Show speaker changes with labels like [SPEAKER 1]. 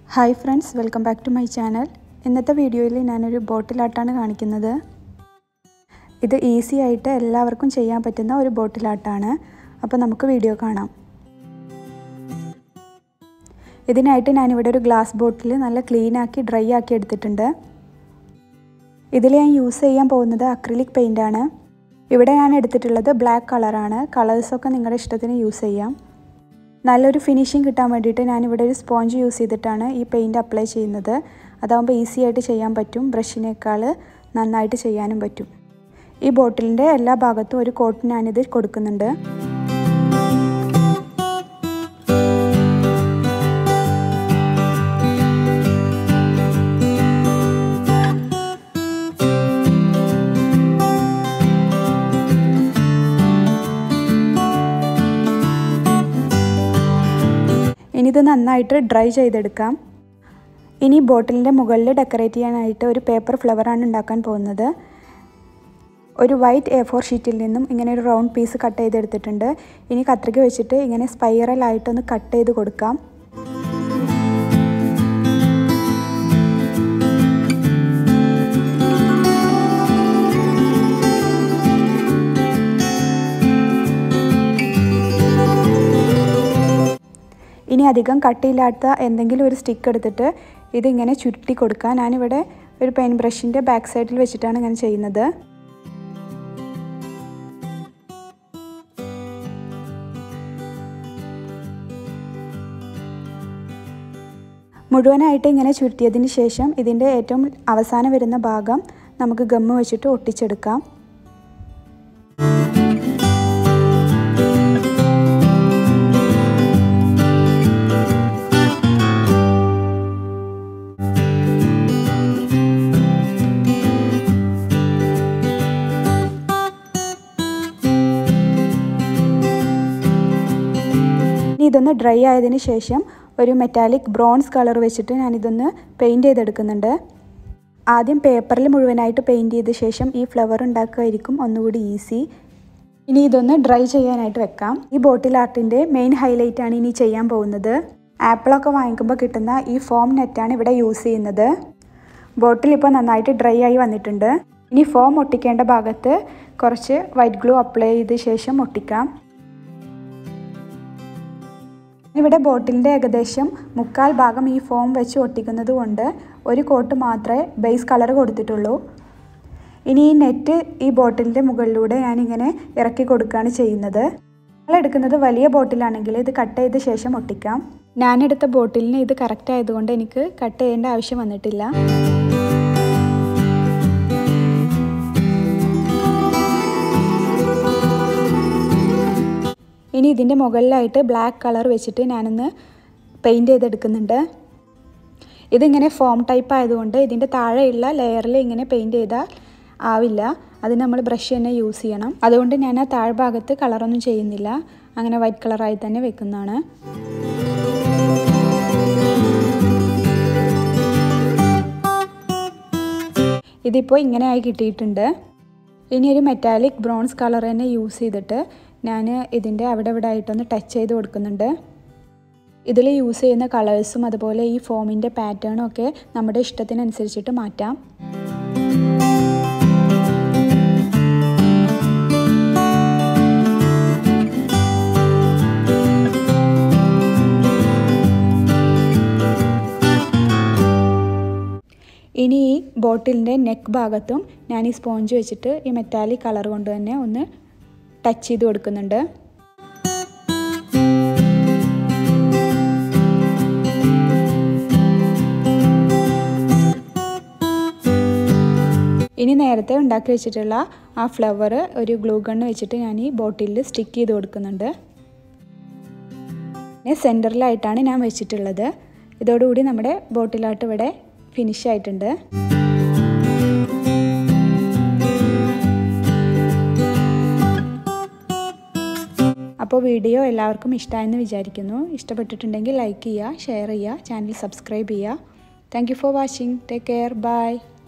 [SPEAKER 1] hi friends welcome back to my channel ഇന്നത്തെ വീഡിയോയിൽ ഞാനൊരു ബോട്ടിലാട്ടാണ് കാണിക്കുന്നത് ഇത് ഈസി ആയിട്ട് എല്ലാവർക്കും ചെയ്യാൻ പറ്റുന്ന ഒരു ബോട്ടിലാട്ടാണ് അപ്പോൾ നമുക്ക് വീഡിയോ കാണാം ഇതിനായിട്ട് ഞാനിവിടെ ഒരു ഗ്ലാസ് ബോട്ടിൽ നല്ല ക്ലീൻ ആക്കി ഡ്രൈ ആക്കി എടുത്തിട്ടുണ്ട് ഇതിൽ ഞാൻ യൂസ് ചെയ്യാൻ പോകുന്നത് അക്രിലിക് പെയിൻ്റ് ആണ് ഇവിടെ ഞാൻ എടുത്തിട്ടുള്ളത് ബ്ലാക്ക് കളറാണ് കളേഴ്സൊക്കെ നിങ്ങളുടെ ഇഷ്ടത്തിന് യൂസ് ചെയ്യാം നല്ലൊരു ഫിനിഷിങ് കിട്ടാൻ വേണ്ടിയിട്ട് ഞാനിവിടെ ഒരു സ്പോഞ്ച് യൂസ് ചെയ്തിട്ടാണ് ഈ പെയിൻറ് അപ്ലൈ ചെയ്യുന്നത് അതാകുമ്പോൾ ഈസി ആയിട്ട് ചെയ്യാൻ പറ്റും ബ്രഷിനേക്കാൾ നന്നായിട്ട് ചെയ്യാനും പറ്റും ഈ ബോട്ടിലിൻ്റെ എല്ലാ ഭാഗത്തും ഒരു കോട്ട് ഞാനിത് കൊടുക്കുന്നുണ്ട് ഇനി ഇത് നന്നായിട്ട് ഡ്രൈ ചെയ്തെടുക്കാം ഇനി ബോട്ടിലിൻ്റെ മുകളിൽ ഡെക്കറേറ്റ് ചെയ്യാനായിട്ട് ഒരു പേപ്പർ ഫ്ലവറാണ് ഉണ്ടാക്കാൻ പോകുന്നത് ഒരു വൈറ്റ് എ ഫോർ ഷീറ്റിൽ നിന്നും ഇങ്ങനെ ഒരു റൗണ്ട് പീസ് കട്ട് ചെയ്തെടുത്തിട്ടുണ്ട് ഇനി കത്രിക വെച്ചിട്ട് ഇങ്ങനെ സ്പൈറലായിട്ടൊന്ന് കട്ട് ചെയ്ത് കൊടുക്കാം ഇനി അധികം കട്ടിയില്ലാത്ത എന്തെങ്കിലും ഒരു സ്റ്റിക്ക് എടുത്തിട്ട് ഇതിങ്ങനെ ചുരുട്ടി കൊടുക്കുക ഞാനിവിടെ ഒരു പെയിൻ ബ്രഷിൻ്റെ ബാക്ക് സൈഡിൽ വെച്ചിട്ടാണ് ഇങ്ങനെ ചെയ്യുന്നത് മുഴുവനായിട്ട് ഇങ്ങനെ ചുരുട്ടിയതിന് ശേഷം ഇതിൻ്റെ ഏറ്റവും അവസാനം വരുന്ന ഭാഗം നമുക്ക് ഗമ്മ് വെച്ചിട്ട് ഒട്ടിച്ചെടുക്കാം ഇനി ഇതൊന്ന് ഡ്രൈ ആയതിനു ശേഷം ഒരു മെറ്റാലിക് ബ്രോൺസ് കളർ വെച്ചിട്ട് ഞാനിതൊന്ന് പെയിൻറ് ചെയ്തെടുക്കുന്നുണ്ട് ആദ്യം പേപ്പറിൽ മുഴുവനായിട്ട് പെയിൻറ് ചെയ്ത ശേഷം ഈ ഫ്ലവർ ഉണ്ടാക്കുകയായിരിക്കും ഒന്നുകൂടി ഈസി ഇനി ഇതൊന്ന് ഡ്രൈ ചെയ്യാനായിട്ട് വെക്കാം ഈ ബോട്ടിൽ ആർട്ടിൻ്റെ മെയിൻ ഹൈലൈറ്റ് ആണ് ഇനി ചെയ്യാൻ പോകുന്നത് ആപ്പിളൊക്കെ വാങ്ങിക്കുമ്പോൾ കിട്ടുന്ന ഈ ഫോം നെറ്റാണ് ഇവിടെ യൂസ് ചെയ്യുന്നത് ബോട്ടിൽ ഇപ്പോൾ നന്നായിട്ട് ഡ്രൈ ആയി വന്നിട്ടുണ്ട് ഇനി ഫോം ഒട്ടിക്കേണ്ട ഭാഗത്ത് കുറച്ച് വൈറ്റ് ഗ്ലൂ അപ്ലൈ ചെയ്ത ശേഷം ഒട്ടിക്കാം ഇവിടെ ബോട്ടിലിൻ്റെ ഏകദേശം മുക്കാൽ ഭാഗം ഈ ഫോം വെച്ച് ഒട്ടിക്കുന്നത് കൊണ്ട് ഒരു കോട്ട് മാത്രമേ ബേസ് കളർ കൊടുത്തിട്ടുള്ളൂ ഇനി ഈ നെറ്റ് ഈ ബോട്ടിലിൻ്റെ മുകളിലൂടെ ഞാനിങ്ങനെ ഇറക്കി കൊടുക്കുകയാണ് ചെയ്യുന്നത് നമ്മൾ എടുക്കുന്നത് വലിയ ബോട്ടിലാണെങ്കിൽ ഇത് കട്ട് ചെയ്ത ശേഷം ഒട്ടിക്കാം ഞാനെടുത്ത ബോട്ടിലിന് ഇത് കറക്റ്റ് ആയതുകൊണ്ട് എനിക്ക് കട്ട് ചെയ്യേണ്ട ആവശ്യം വന്നിട്ടില്ല ഇനി ഇതിൻ്റെ മുകളിലായിട്ട് ബ്ലാക്ക് കളർ വെച്ചിട്ട് ഞാനൊന്ന് പെയിൻറ്റ് ചെയ്തെടുക്കുന്നുണ്ട് ഇതിങ്ങനെ ഫോം ടൈപ്പ് ആയതുകൊണ്ട് ഇതിൻ്റെ താഴെയുള്ള ലെയറിൽ ഇങ്ങനെ പെയിൻറ്റ് ചെയ്താൽ ആവില്ല അത് നമ്മൾ ബ്രഷ് തന്നെ യൂസ് ചെയ്യണം അതുകൊണ്ട് ഞാൻ ആ താഴ്ഭാഗത്ത് കളറൊന്നും ചെയ്യുന്നില്ല അങ്ങനെ വൈറ്റ് കളറായി തന്നെ വെക്കുന്നതാണ് ഇതിപ്പോൾ ഇങ്ങനെ ആയി കിട്ടിയിട്ടുണ്ട് ഇനി ഒരു മെറ്റാലിക് ബ്രോൺസ് കളർ തന്നെ യൂസ് ചെയ്തിട്ട് ഞാൻ ഇതിൻ്റെ അവിടെ ഇവിടെ ആയിട്ടൊന്ന് ടച്ച് ചെയ്ത് കൊടുക്കുന്നുണ്ട് ഇതിൽ യൂസ് ചെയ്യുന്ന കളേഴ്സും അതുപോലെ ഈ ഫോമിൻ്റെ പാറ്റേണും ഒക്കെ നമ്മുടെ ഇഷ്ടത്തിനനുസരിച്ചിട്ട് മാറ്റാം ഇനി ഈ ബോട്ടിലിൻ്റെ നെക്ക് ഭാഗത്തും ഞാൻ ഈ സ്പോഞ്ച് വെച്ചിട്ട് ഈ മെറ്റാലിക് കളർ കൊണ്ട് തന്നെ ഒന്ന് ടച്ച് ചെയ്ത് കൊടുക്കുന്നുണ്ട് ഇനി നേരത്തെ ഉണ്ടാക്കി വെച്ചിട്ടുള്ള ആ ഫ്ലവർ ഒരു ഗ്ലൂ ഗണ്ണ് വെച്ചിട്ട് ഞാൻ ഈ ബോട്ടിലിൽ സ്റ്റിക്ക് ചെയ്ത് കൊടുക്കുന്നുണ്ട് പിന്നെ സെൻറ്ററിലായിട്ടാണ് ഞാൻ വെച്ചിട്ടുള്ളത് ഇതോടുകൂടി നമ്മുടെ ബോട്ടിലാട്ട് ഇവിടെ ഫിനിഷ് ആയിട്ടുണ്ട് അപ്പോൾ വീഡിയോ എല്ലാവർക്കും ഇഷ്ടമായെന്ന് വിചാരിക്കുന്നു ഇഷ്ടപ്പെട്ടിട്ടുണ്ടെങ്കിൽ ലൈക്ക് ചെയ്യുക ഷെയർ ചെയ്യുക ചാനൽ സബ്സ്ക്രൈബ് ചെയ്യുക thank you for watching take care by